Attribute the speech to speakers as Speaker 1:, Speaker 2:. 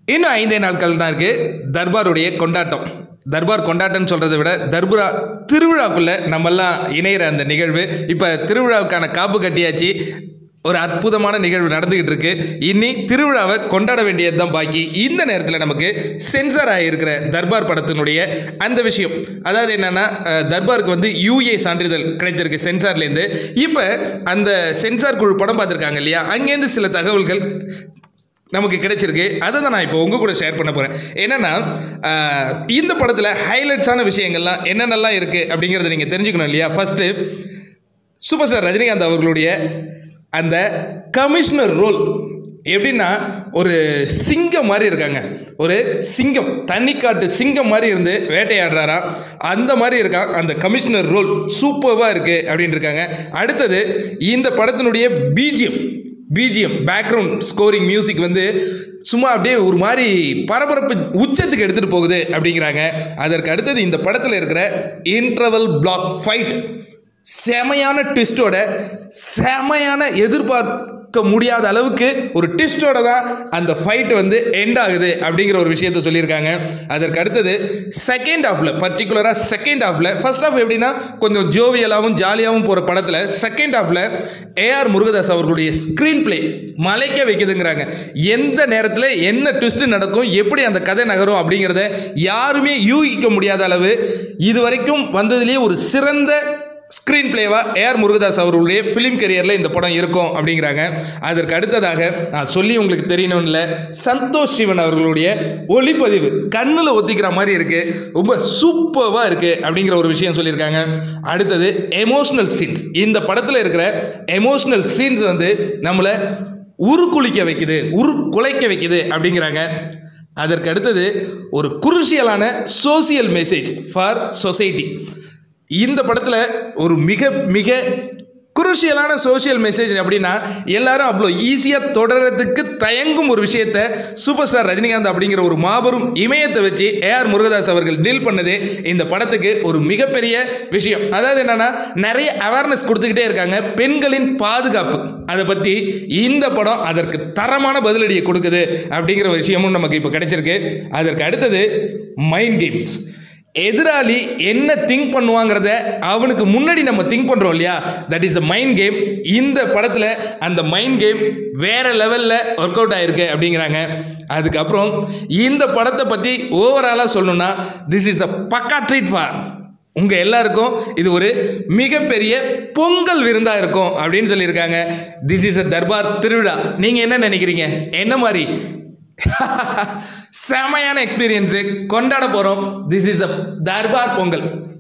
Speaker 1: இன்னும் ஐந்தே நாட்கள் தான் இருக்குது தர்பாருடைய கொண்டாட்டம் தர்பார் கொண்டாட்டம்னு சொல்கிறத விட தர்புரா திருவிழாக்குள்ளே நம்மெல்லாம் இணையிற அந்த நிகழ்வு இப்போ திருவிழாவுக்கான காப்பு கட்டியாச்சு ஒரு அற்புதமான நிகழ்வு நடந்துக்கிட்டு இருக்கு இனி திருவிழாவை கொண்டாட வேண்டியது தான் பாக்கி இந்த நேரத்தில் நமக்கு சென்சார் ஆகியிருக்கிற தர்பார் படத்தினுடைய அந்த விஷயம் அதாவது என்னென்னா தர்பாருக்கு வந்து யூஏ சான்றிதழ் கிடைச்சிருக்கு சென்சார்லேருந்து இப்போ அந்த சென்சார் குழு படம் பார்த்துருக்காங்க இல்லையா அங்கேருந்து சில தகவல்கள் நமக்கு கிடைச்சிருக்கு அதை தான் நான் இப்போ உங்கள் கூட ஷேர் பண்ண போகிறேன் என்னென்னா ஆஹ், இந்த படத்தில் ஹைலைட்ஸான விஷயங்கள்லாம் என்னென்னலாம் இருக்குது அப்படிங்கிறத நீங்கள் தெரிஞ்சுக்கணும் இல்லையா ஃபஸ்ட்டு சூப்பர் ஸ்டார் ரஜினிகாந்த் அவர்களுடைய அந்த கமிஷனர் ரோல் எப்படின்னா ஒரு சிங்கம் மாதிரி இருக்காங்க ஒரு சிங்கம் தண்ணிக்காட்டு சிங்கம் மாதிரி இருந்து வேட்டையாடுறாராம் அந்த மாதிரி இருக்கான் அந்த கமிஷனர் ரோல் சூப்பராக இருக்குது அப்படின்னு இருக்காங்க அடுத்தது இந்த படத்தினுடைய BGM BGM background scoring music வந்து சும்மா அப்படியே ஒரு மாதிரி பரபரப்பு உச்சத்துக்கு எடுத்துகிட்டு போகுது அப்படிங்கிறாங்க அதற்கு அடுத்தது இந்த படத்தில் இருக்கிற இன்டர்வல் பிளாக் ஃபைட் செமையான ட்விஸ்டோட செமையான எதிர்பார்க்க முடியாத அளவுக்கு ஒரு ட்விஸ்டோட தான் அந்த ஃபைட் வந்து எண்ட் ஆகுது அப்படிங்கிற ஒரு விஷயத்த சொல்லியிருக்காங்க அதற்கு அடுத்தது செகண்ட் ஹாஃபில் பர்டிகுலராக செகண்ட் ஹாஃபில் ஃபர்ஸ்ட் ஹாஃப் எப்படின்னா கொஞ்சம் ஜோவியலாகவும் ஜாலியாகவும் போகிற படத்தில் செகண்ட் ஹாஃபில் ஏஆர் முருகதாஸ் அவர்களுடைய ஸ்க்ரீன் ப்ளே மலைக்க வைக்குதுங்கிறாங்க எந்த நேரத்தில் என்ன ட்விஸ்ட் நடக்கும் எப்படி அந்த கதை நகரும் அப்படிங்கிறத யாருமே யூகிக்க முடியாத அளவு இதுவரைக்கும் வந்ததுலேயே ஒரு சிறந்த ஸ்க்ரீன் பிளேவா ஏஆர் முருகதாஸ் அவர்களுடைய ஃபிலிம் கரியரில் இந்த படம் இருக்கும் அப்படிங்கிறாங்க அதற்கு அடுத்ததாக நான் சொல்லி உங்களுக்கு தெரியணும்னு இல்லை சந்தோஷ் சிவன் அவர்களுடைய ஒளிப்பதிவு கண்ணில் ஒத்திக்கிற மாதிரி இருக்குது ரொம்ப சூப்பராக இருக்குது அப்படிங்கிற ஒரு விஷயம் சொல்லியிருக்காங்க அடுத்தது எமோஷ்னல் சீன்ஸ் இந்த படத்தில் இருக்கிற எமோஷ்னல் சீன்ஸ் வந்து நம்மளை உருக்குளிக்க வைக்குது உரு குலைக்க வைக்குது அப்படிங்கிறாங்க அதற்கு அடுத்தது ஒரு குருஷியலான சோசியல் மெசேஜ் ஃபார் சொசைட்டி இந்த படத்தில் ஒரு மிக மிக குருஷியலான சோஷியல் மெசேஜ் அப்படின்னா எல்லாரும் அவ்வளோ ஈஸியாக தொடர்றதுக்கு தயங்கும் ஒரு விஷயத்த சூப்பர் ஸ்டார் ரஜினிகாந்த் அப்படிங்கிற ஒரு மாபெரும் இமயத்தை வச்சு ஏஆர் முருகதாஸ் அவர்கள் டீல் பண்ணது இந்த படத்துக்கு ஒரு மிகப்பெரிய விஷயம் அதாவது என்னன்னா நிறைய அவேர்னஸ் கொடுத்துக்கிட்டே இருக்காங்க பெண்களின் பாதுகாப்பு அதை பற்றி இந்த படம் அதற்கு தரமான பதிலடியை கொடுக்குது அப்படிங்கிற ஒரு விஷயமும் நமக்கு இப்போ கிடைச்சிருக்கு அதற்கு அடுத்தது மைண்ட் கேம்ஸ் எதிராளி என்ன திங்க் பண்ணுவாங்கிறத அவனுக்கு முன்னாடி நம்ம திங்க் பண்ணுறோம் இல்லையா that is a mind game இந்த படத்தில் அந்த மைண்ட் கேம் வேற லெவலில் ஒர்க் அவுட் ஆயிருக்கு அப்படிங்கிறாங்க அதுக்கப்புறம் இந்த படத்தை பற்றி ஓவராலாக சொல்லணும்னா திஸ் இஸ் அ பக்கா ட்ரீட் ஃபார் உங்கள் எல்லாருக்கும் இது ஒரு மிகப்பெரிய பொங்கல் விருந்தாக இருக்கும் அப்படின்னு சொல்லியிருக்காங்க திஸ் இஸ் அ தர்பார் திருவிழா நீங்கள் என்ன நினைக்கிறீங்க என்ன மாதிரி செமையான எக்ஸ்பீரியன்ஸு கொண்டாட போகிறோம் this is a Darbar Pongal